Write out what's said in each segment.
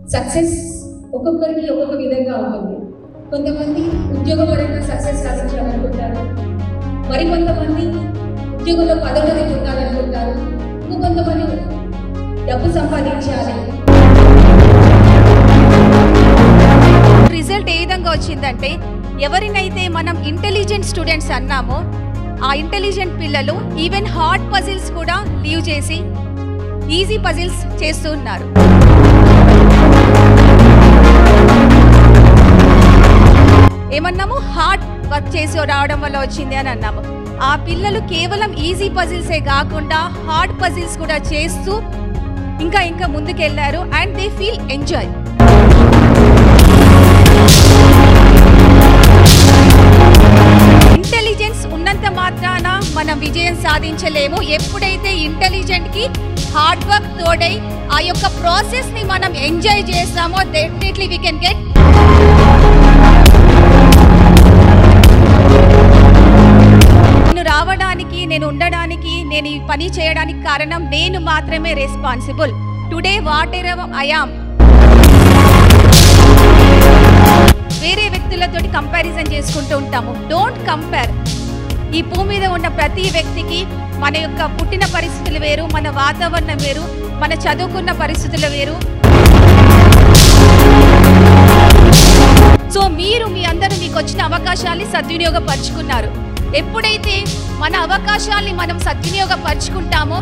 success ఒక్కొక్కరికి ఒక్కొక్క విధంగా ఉంటుంది కొంతమంది ఉద్యోగపరంగా సక్సెస్ సాధించాలనుకుంటారు మరి కొంతమంది ఉద్యోగంలో పదోన్నతి పొందాలనుకుంటారు ఇంకొంతమంది డబ్బు సంపాదించాలి రిజల్ట్ ఏ విధంగా వచ్చిందంటే ఎవరినైతే మనం ఇంటెలిజెంట్ స్టూడెంట్స్ అన్నామో ఆ ఇంటెలిజెంట్ పిల్లలు ఈవెన్ హార్డ్ పజిల్స్ కూడా లీవ్ చేసి ఈజీ పజిల్స్ చేస్తూ ఉన్నారు ఏమన్నాము హార్డ్ వర్క్ చేసి రావడం వల్ల వచ్చింది అని అన్నాము ఆ పిల్లలు కేవలం ఈజీ పజిల్సే కాకుండా హార్డ్ పజిల్స్ కూడా చేస్తూ ఇంకా ఇంకా ముందుకెళ్లారు and they feel enjoy intelligence ఉన్నంత మాత్రాన మనం విజయం సాధించలేము ఎప్పుడైతే ఇంటెలిజెంట్ కి హార్డ్ వర్క్ తోడై ఆ యొక్క ప్రాసెస్ ని మనం ఎంజాయ్ చేస్తామో డెఫినెట్లీ వీ కెన్ గెట్ నేను రావడానికి నేను ఉండడానికి నేను ఈ పని చేయడానికి కారణం నేను మాత్రమే responsible today whatever I am వేరే వ్యక్తులతోటి కంపారిజన్ చేసుకుంటూ ఉంటాము డోంట్ కంపేర్ ఈ భూమి మీద ఉన్న ప్రతి వ్యక్తికి మన యొక్క పుట్టిన పరిస్థితులు వేరు మన వాతావరణం వేరు మన చదువుకున్న పరిస్థితులు వేరు సో మీరు మీ అందరూ మీకు వచ్చిన అవకాశాన్ని సద్వినియోగపరుచుకున్నారు ఎప్పుడైతే మన అవకాశాల్ని మనం సద్వినియోగపరుచుకుంటామో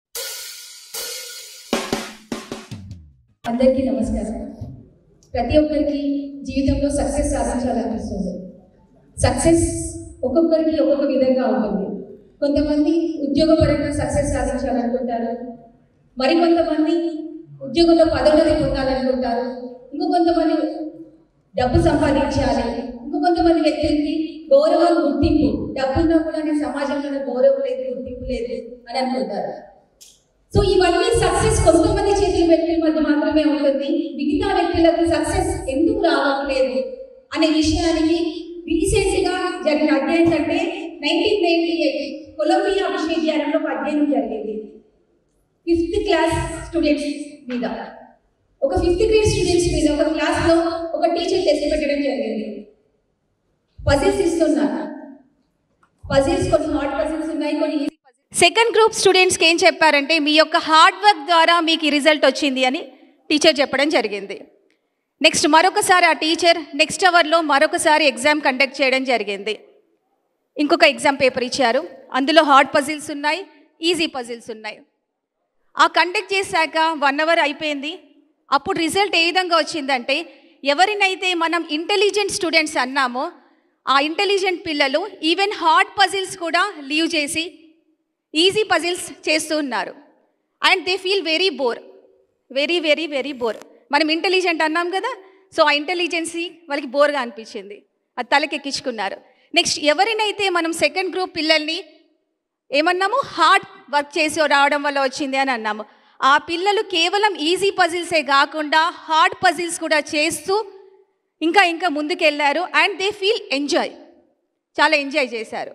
అందరికీ నమస్కారం ప్రతి ఒక్కరికి జీవితంలో సక్సెస్ సాధించాలనిపిస్తుంది సక్సెస్ ఒక్కొక్కరికి ఒక్కొక్క విధంగా ఉంటుంది కొంతమంది ఉద్యోగపరంగా సక్సెస్ సాధించాలనుకుంటారు మరి కొంతమంది ఉద్యోగంలో పదోన్నతి పొందాలనుకుంటారు ఇంకో కొంతమంది డబ్బు సంపాదించాలి ఇంకో కొంతమంది వ్యక్తులకి గౌరవం గుర్తింపు డబ్బున్నా కూడా నేను సమాజంలో నాకు గౌరవం లేదు గుర్తింపు లేదు అని అనుకుంటారు సో ఇవన్నీ సక్సెస్ కొంతమంది చేతుల వ్యక్తుల మధ్య మాత్రమే ఉంటుంది మిగతా వ్యక్తులకు సక్సెస్ ఎందుకు రావట్లేదు అనే విషయానికి రీసెంట్ గా జరిగిన అధ్యయనం అంటే నైన్టీన్ నైన్టీ ఎయిట్ కొలంబియా విశ్వవిద్యాలయంలో ఒక అధ్యయనం జరిగింది ఫిఫ్త్ క్లాస్ స్టూడెంట్స్ మీద ఒక ఫిఫ్త్ గ్రేడ్ స్టూడెంట్స్ మీద ఒక క్లాస్ లో ఒక టీచర్ టెస్ట్ పెట్టడం జరిగింది పజిల్స్ ఇస్తున్నారు పజిల్స్ కొన్ని హార్డ్ పజిల్స్ ఉన్నాయి కొన్ని easy సెకండ్ గ్రూప్ స్టూడెంట్స్కి ఏం చెప్పారంటే మీ యొక్క హార్డ్ వర్క్ ద్వారా మీకు ఈ రిజల్ట్ వచ్చింది అని టీచర్ చెప్పడం జరిగింది నెక్స్ట్ మరొకసారి ఆ టీచర్ నెక్స్ట్ అవర్లో మరొకసారి ఎగ్జామ్ కండక్ట్ చేయడం జరిగింది ఇంకొక ఎగ్జామ్ పేపర్ ఇచ్చారు అందులో హార్డ్ పజిల్స్ ఉన్నాయి ఈజీ పజిల్స్ ఉన్నాయి ఆ కండక్ట్ చేశాక వన్ అవర్ అయిపోయింది అప్పుడు రిజల్ట్ ఏ విధంగా వచ్చిందంటే ఎవరినైతే మనం ఇంటెలిజెంట్ స్టూడెంట్స్ అన్నామో ఆ ఇంటెలిజెంట్ పిల్లలు ఈవెన్ హార్డ్ పజిల్స్ కూడా లీవ్ చేసి ఈజీ పజిల్స్ చేస్తూ ఉన్నారు and they feel very bore very very very bore మనం ఇంటెలిజెంట్ అన్నాం కదా సో ఆ ఇంటెలిజెన్సీ వాళ్ళకి బోర్గా అనిపించింది అది తలకెక్కించుకున్నారు నెక్స్ట్ ఎవరినైతే మనం సెకండ్ గ్రూప్ పిల్లల్ని ఏమన్నాము హార్డ్ వర్క్ చేసి రావడం వల్ల వచ్చింది అని అన్నాము ఆ పిల్లలు కేవలం ఈజీ పజిల్సే కాకుండా హార్డ్ పజిల్స్ కూడా చేస్తూ ఇంకా ఇంకా ముందుకెళ్ళారు అండ్ దే ఫీల్ ఎంజాయ్ చాలా ఎంజాయ్ చేశారు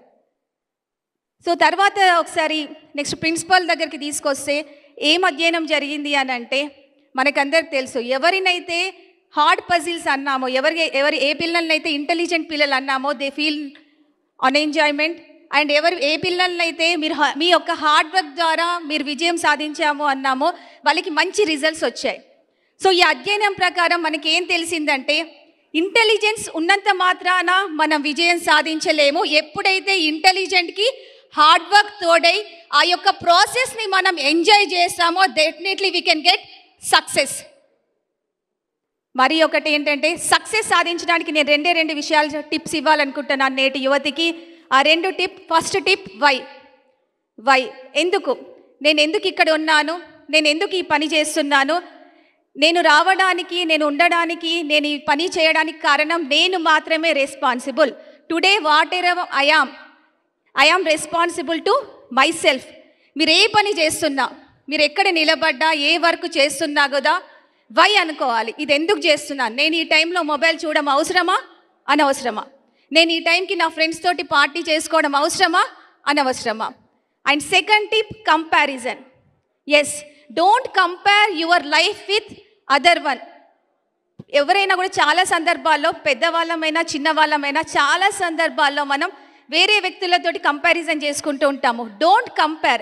సో తర్వాత ఒకసారి నెక్స్ట్ ప్రిన్సిపల్ దగ్గరికి తీసుకొస్తే ఏం అధ్యయనం జరిగింది అని అంటే మనకందరికి తెలుసు ఎవరినైతే హార్డ్ పజిల్స్ అన్నామో ఎవరి ఎవరి ఏ పిల్లలనైతే ఇంటెలిజెంట్ పిల్లలు అన్నామో they feel on enjoyment and ఎవరు ఏ పిల్లలనైతే మీరు హ- మీ యొక్క హార్డ్ వర్క్ ద్వారా మీరు విజయం సాధించాము అన్నామో వాళ్ళకి మంచి రిజల్ట్స్ వచ్చాయి సో ఈ అధ్యయనం ప్రకారం మనకి ఏం తెలిసిందంటే ఇంటెలిజెన్స్ ఉన్నంత మాత్రాన మనం విజయం సాధించలేము ఎప్పుడైతే ఇంటెలిజెంట్కి హార్డ్ వర్క్ తోడై ఆ యొక్క ప్రాసెస్ని మనం ఎంజాయ్ చేస్తామో definitely we can get success మరి ఒకటి ఏంటంటే సక్సెస్ సాధించడానికి నేను రెండే రెండు విషయాలు టిప్స్ ఇవ్వాలనుకుంటున్నాను నేటి యువతికి ఆ రెండు tip first tip why why ఎందుకు నేను ఎందుకు ఇక్కడ ఉన్నాను నేను ఎందుకు ఈ పని చేస్తున్నాను నేను రావడానికి నేను ఉండడానికి నేను ఈ పని చేయడానికి కారణం నేను మాత్రమే responsible today whatever I am I am responsible to myself మీరు ఏ పని చేస్తున్నా మీరు ఎక్కడ నిలబడ్డా ఏ వర్క్ చేస్తున్నా కదా వై అనుకోవాలి ఇది ఎందుకు చేస్తున్నాను నేను ఈ టైంలో మొబైల్ చూడడం అవసరమా అనవసరమా నేను ఈ టైంకి నా ఫ్రెండ్స్ తోటి పార్టీ చేసుకోవడం అవసరమా అనవసరమా and second tip comparison is don't compare your life with other one ఎవరైనా కూడా చాలా సందర్భాల్లో పెద్దవాళ్ళమైనా చిన్నవాళ్ళమైనా చాలా సందర్భాల్లో మనం వేరే వ్యక్తులతోటి కంపారిజన్ చేసుకుంటూ ఉంటాము డోంట్ కంపేర్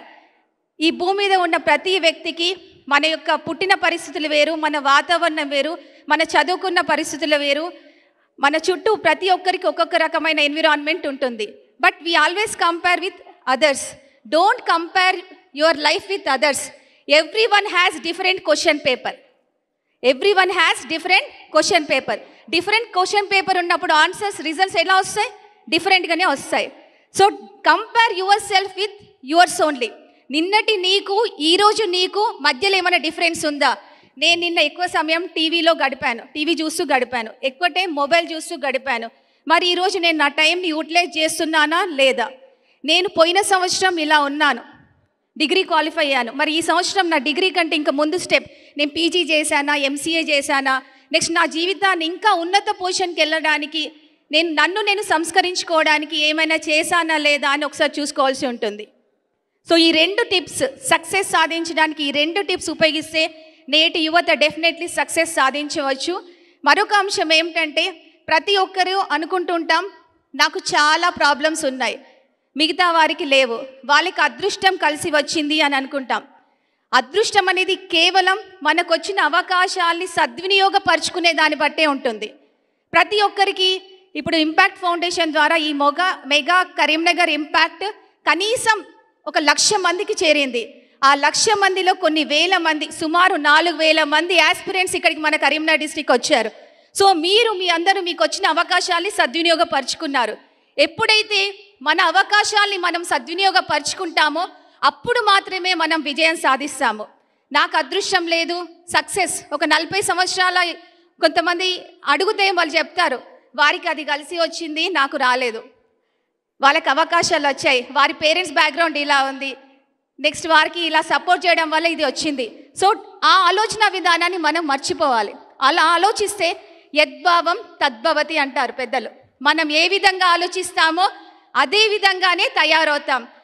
ఈ భూమి మీద ఉన్న ప్రతి వ్యక్తికి మన యొక్క పుట్టిన పరిస్థితులు వేరు మన వాతావరణం వేరు మన చదువుకున్న పరిస్థితులు వేరు మన చుట్టూ ప్రతి ఒక్కరికి ఒక్కొక్క రకమైన ఎన్విరాన్మెంట్ ఉంటుంది but we always compare with others don't compare your life with others everyone has different question paper everyone has different question paper different question paper ఉన్నప్పుడు ఆన్సర్స్ రిజల్ట్స్ ఎలా వస్తాయి డిఫరెంట్గానే వస్తాయి so compare yourself with yours only నిన్నటి నీకు ఈరోజు నీకు మధ్యలో ఏమైనా డిఫరెన్స్ ఉందా నేను నిన్న ఎక్కువ సమయం టీవీలో గడిపాను టీవీ చూస్తూ గడిపాను ఎక్కువ టైం మొబైల్ చూస్తూ గడిపాను మరి ఈరోజు నేను నా టైంని యూటిలైజ్ చేస్తున్నానా లేదా నేను పోయిన సంవత్సరం ఇలా ఉన్నాను డిగ్రీ క్వాలిఫై అయ్యాను మరి ఈ సంవత్సరం నా డిగ్రీ కంటే ఇంకా ముందు స్టెప్ నేను పీజీ చేశానా ఎంసీఏ చేశానా నెక్స్ట్ నా జీవితాన్ని ఇంకా ఉన్నత పొజిషన్కి వెళ్ళడానికి నేను నన్ను నేను సంస్కరించుకోవడానికి ఏమైనా చేశానా లేదా అని ఒకసారి చూసుకోవాల్సి ఉంటుంది సో ఈ రెండు టిప్స్ సక్సెస్ సాధించడానికి ఈ రెండు టిప్స్ ఉపయోగిస్తే నేటి యువత డెఫినెట్లీ సక్సెస్ సాధించవచ్చు మరొక అంశం ఏమిటంటే ప్రతి ఒక్కరూ అనుకుంటుంటాం నాకు చాలా ప్రాబ్లమ్స్ ఉన్నాయి మిగతా వారికి లేవు వాళ్ళకి అదృష్టం కలిసి వచ్చింది అని అనుకుంటాం అదృష్టం అనేది కేవలం మనకు వచ్చిన అవకాశాల్ని సద్వినియోగపరుచుకునే దాన్ని బట్టే ఉంటుంది ప్రతి ఒక్కరికి ఇప్పుడు ఇంపాక్ట్ ఫౌండేషన్ ద్వారా ఈ మొగ మెగా కరీంనగర్ ఇంపాక్ట్ కనీసం ఒక లక్ష మందికి చేరింది ఆ లక్ష మందిలో కొన్ని వేల మంది సుమారు నాలుగు వేల మంది ఆస్పిరెంట్స్ ఇక్కడికి మన కరీంనగర్ డిస్టిక్ వచ్చారు సో మీరు మీ అందరూ మీకు వచ్చిన అవకాశాల్ని సద్వినియోగపరుచుకున్నారు ఎప్పుడైతే మన అవకాశాల్ని మనం సద్వినియోగపరుచుకుంటామో అప్పుడు మాత్రమే మనం విజయం సాధిస్తాము నాకు అదృష్టం లేదు సక్సెస్ ఒక నలభై సంవత్సరాల కొంతమంది అడిగితే వాళ్ళు చెప్తారు వారికి అది కలిసి వచ్చింది నాకు రాలేదు వాళ్ళకి అవకాశాలు వచ్చాయి వారి పేరెంట్స్ బ్యాక్గ్రౌండ్ ఇలా ఉంది నెక్స్ట్ వారికి ఇలా సపోర్ట్ చేయడం వల్ల ఇది వచ్చింది సో ఆ ఆలోచన విధానాన్ని మనం మర్చిపోవాలి అలా ఆలోచిస్తే యద్భావం తద్భవతి అంటారు పెద్దలు మనం ఏ విధంగా ఆలోచిస్తామో అదే విధంగానే తయారవుతాం